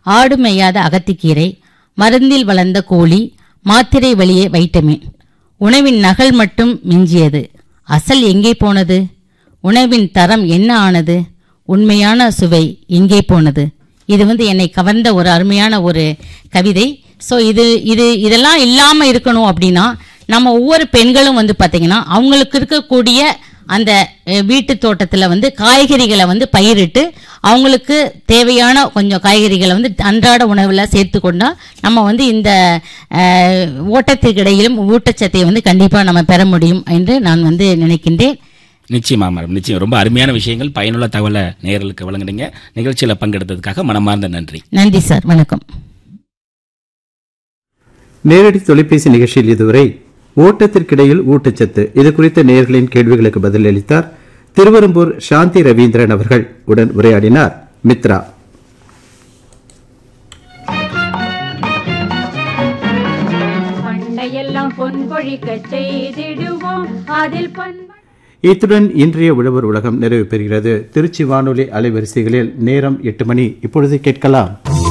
ஆடு மேயாத அகத்திக்கீரை மருந்தில் வளர்ந்த கோழி மாத்திரை வழியே வைட்டமின் உணவின் நகல் மட்டும் மிஞ்சியது அசல் எங்கே போனது உணவின் தரம் என்ன ஆனது உண்மையான சுவை எங்கே போனது இது வந்து என்னை கவர்ந்த ஒரு அருமையான ஒரு கவிதை ஸோ இது இது இதெல்லாம் இல்லாமல் இருக்கணும் அப்படின்னா நம்ம ஒவ்வொரு பெண்களும் வந்து பார்த்திங்கன்னா அவங்களுக்கு இருக்கக்கூடிய அந்த அஹ், வீட்டு தோட்டத்தில் வந்து காய்கறிகளை வந்து பயிரிட்டு அவங்களுக்கு தேவையான கொஞ்சம் காய்கறிகளை வந்து அன்றாட உணவில் சேர்த்து கொண்டா நம்ம வந்து இந்த அஹ், ஓட்டத்திற்கு இடையிலும் ஊட்டச்சத்தை வந்து கண்டிப்பாக நம்ம பெற முடியும் என்று நான் வந்து நினைக்கின்றேன் நிச்சயமா மேடம் நிச்சயம் ரொம்ப அருமையான விஷயங்கள் பயனுள்ள தகவலை நேயர்களுக்கு வழங்குனீங்க நிகழ்ச்சியில பங்கெடுத்ததுக்காக மனமார்ந்த நன்றி நன்றி சார் வணக்கம் நேரடி தொலைபேசி நிகழ்ச்சியில் இதுவரை ஓட்டத்திற்கிடையில் ஊட்டச்சத்து இது குறித்த நேயர்களின் கேள்விகளுக்கு பதிலளித்தார் திருவெரும்பூர் சாந்தி ரவீந்திரன் அவர்கள் உடன் உரையாடினார் மித்ரா பண்டையெல்லாம் பொன் பொழிக்க செய்திடுவோம் அதில் பண்ப இத்துடன் இன்றைய உழவர் உலகம் நிறைவு பெறுகிறது திருச்சி வானொலி அலைவரிசைகளில் நேரம் எட்டு மணி இப்பொழுது கேட்கலாம்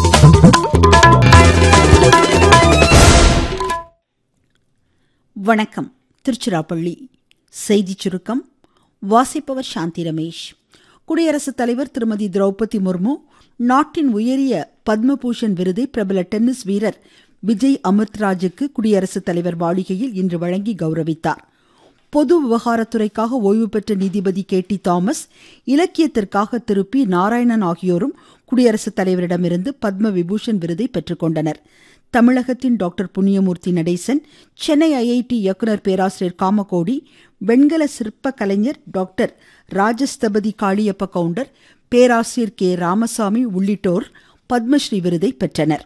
வணக்கம் திருச்சிராப்பள்ளி செய்திச் சுருக்கம் வாசிப்பவர் சாந்தி ரமேஷ் குடியரசுத் தலைவர் திருமதி திரௌபதி முர்மு நாட்டின் உயரிய பத்மபூஷன் விருதை பிரபல டென்னிஸ் வீரர் விஜய் அமிர்த்ராஜுக்கு குடியரசுத் தலைவர் மாளிகையில் இன்று வழங்கி கௌரவித்தார் பொது விவகாரத்துறைக்காக ஓய்வு பெற்ற நீதிபதி கே டி தாமஸ் இலக்கியத்திற்காக திரு பி நாராயணன் ஆகியோரும் குடியரசுத் தலைவரிடமிருந்து பத்ம விபூஷன் விருதை பெற்றுக்கொண்டனர் தமிழகத்தின் டாக்டர் புண்ணியமூர்த்தி நடேசன் சென்னை ஐஐடி இயக்குனர் பேராசிரியர் காமகோடி வெண்கல சிற்ப கலைஞர் டாக்டர் ராஜஸ்தபதி காளியப்ப கவுண்டர் பேராசிரியர் கே ராமசாமி உள்ளிட்டோர் பத்மஸ்ரீ விருதை பெற்றனர்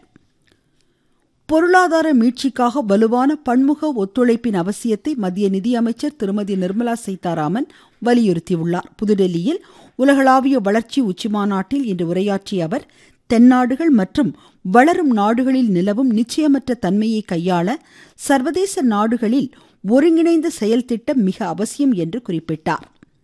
பொருளாதார மீட்சிக்காக வலுவான பன்முக ஒத்துழைப்பின் அவசியத்தை மத்திய நிதியமைச்சர் திருமதி நிர்மலா சீதாராமன் வலியுறுத்தியுள்ளார் புதுடெல்லியில் உலகளாவிய வளர்ச்சி உச்சிமாநாட்டில் இன்று உரையாற்றிய அவர் தென்னாடுகள் மற்றும் வளரும் நாடுகளில் நிலவும் நிச்சயமற்ற தன்மையை கையாள சர்வதேச நாடுகளில் ஒருங்கிணைந்த செயல் திட்டம் மிக அவசியம் என்று குறிப்பிட்டார்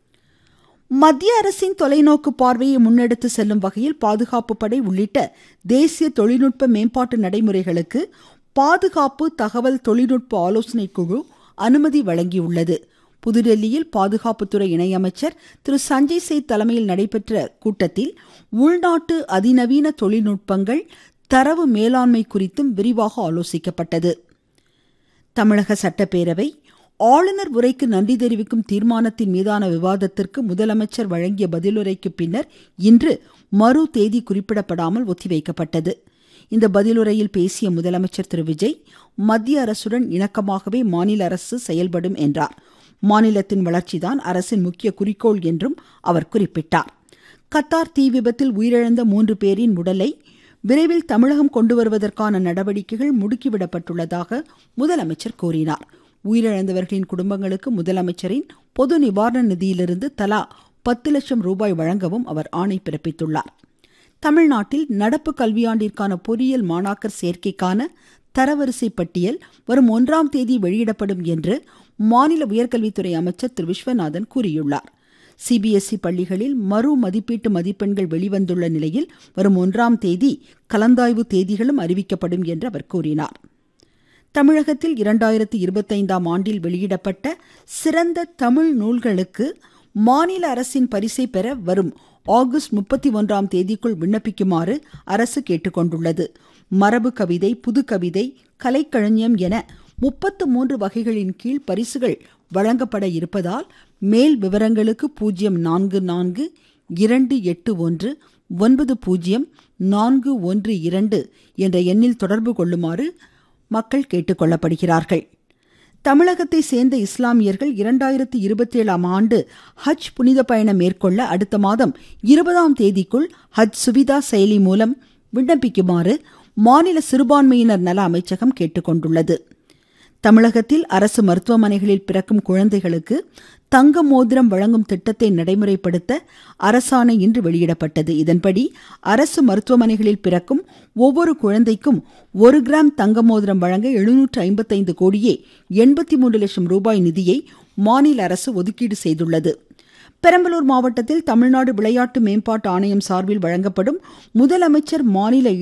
மத்திய அரசின் தொலைநோக்கு பார்வையை முன்னெடுத்து செல்லும் வகையில் பாதுகாப்பு படை உள்ளிட்ட தேசிய தொழில்நுட்ப மேம்பாட்டு நடைமுறைகளுக்கு பாதுகாப்பு தகவல் தொழில்நுட்ப ஆலோசனை குழு அனுமதி வழங்கியுள்ளது புதுடெல்லியில் பாதுகாப்புத்துறை இணையமைச்சர் திரு சஞ்சய் சேத் தலைமையில் நடைபெற்ற கூட்டத்தில் உள்நாட்டு அதிநவீன தொழில்நுட்பங்கள் தரவு மேலாண்மை குறித்தும் விரிவாக ஆலோசிக்கப்பட்டது தமிழக சட்டப்பேரவை ஆளுநர் உரைக்கு நன்றி தெரிவிக்கும் தீர்மானத்தின் மீதான விவாதத்திற்கு முதலமைச்சர் வழங்கிய பதிலுரைக்கு பின்னர் இன்று மறு தேதி குறிப்பிடப்படாமல் ஒத்திவைக்கப்பட்டது இந்த பதிலுரையில் பேசிய முதலமைச்சர் திரு விஜய் மத்திய அரசுடன் இணக்கமாகவே மாநில அரசு செயல்படும் என்றார் மாநிலத்தின் வளர்ச்சிதான் அரசின் முக்கிய குறிக்கோள் என்றும் அவர் குறிப்பிட்டார் கத்தார் தீ விபத்தில் உயிரிழந்த மூன்று பேரின் உடலை விரைவில் தமிழகம் கொண்டு வருவதற்கான நடவடிக்கைகள் முடுக்கிவிடப்பட்டுள்ளதாக முதலமைச்சர் கூறினார் உயிரிழந்தவர்களின் குடும்பங்களுக்கு முதலமைச்சரின் பொது நிவாரண நிதியிலிருந்து தலா பத்து லட்சம் ரூபாய் வழங்கவும் அவர் ஆணை பிறப்பித்துள்ளார் தமிழ்நாட்டில் நடப்பு கல்வியாண்டிற்கான பொறியியல் மாணாக்கர் சேர்க்கைக்கான தரவரிசை பட்டியல் வரும் ஒன்றாம் தேதி வெளியிடப்படும் என்று மாநில உயர்கல்வித்துறை அமைச்சர் திரு விஸ்வநாதன் கூறியுள்ளார் சிபிஎஸ்இ பள்ளிகளில் மறு மதிப்பீட்டு மதிப்பெண்கள் வெளிவந்துள்ள நிலையில் வரும் ஒன்றாம் தேதி கலந்தாய்வு தேதிகளும் அறிவிக்கப்படும் என்று அவர் கூறினார் தமிழகத்தில் இரண்டாயிரத்தி இருபத்தைந்தாம் ஆண்டில் வெளியிடப்பட்ட சிறந்த தமிழ் நூல்களுக்கு மாநில அரசின் பரிசை பெற வரும் ஆகஸ்ட் முப்பத்தி ஒன்றாம் தேதிக்குள் விண்ணப்பிக்குமாறு அரசு கேட்டுக்கொண்டுள்ளது மரபு கவிதை புது கவிதை கலைக்கழனியம் என முப்பத்து மூன்று வகைகளின் கீழ் பரிசுகள் வழங்கப்பட இருப்பதால் மேல் விவரங்களுக்கு பூஜ்ஜியம் நான்கு நான்கு இரண்டு எட்டு ஒன்று ஒன்பது பூஜ்ஜியம் நான்கு ஒன்று இரண்டு என்ற எண்ணில் தொடர்பு கொள்ளுமாறு மக்கள் கேட்டுக்கொள்ளப்படுகிறார்கள் தமிழகத்தை சேர்ந்த இஸ்லாமியர்கள் இரண்டாயிரத்தி இருபத்தி ஏழாம் ஆண்டு ஹஜ் புனித பயணம் மேற்கொள்ள அடுத்த மாதம் இருபதாம் தேதிக்குள் ஹஜ் சுவிதா செயலி மூலம் விண்ணப்பிக்குமாறு மாநில சிறுபான்மையினர் நல அமைச்சகம் கேட்டுக்கொண்டுள்ளது தமிழகத்தில் அரசு மருத்துவமனைகளில் பிறக்கும் குழந்தைகளுக்கு தங்க மோதிரம் வழங்கும் திட்டத்தை நடைமுறைப்படுத்த அரசாணை இன்று வெளியிடப்பட்டது இதன்படி அரசு மருத்துவமனைகளில் பிறக்கும் ஒவ்வொரு குழந்தைக்கும் ஒரு கிராம் தங்க மோதிரம் வழங்க எழுநூற்று ஐம்பத்தைந்து கோடியே எண்பத்தி மூன்று லட்சம் ரூபாய் நிதியை மாநில அரசு ஒதுக்கீடு செய்துள்ளது பெரம்பலூர் மாவட்டத்தில் தமிழ்நாடு விளையாட்டு மேம்பாட்டு ஆணையம் சார்பில் வழங்கப்படும் முதலமைச்சர் மாநில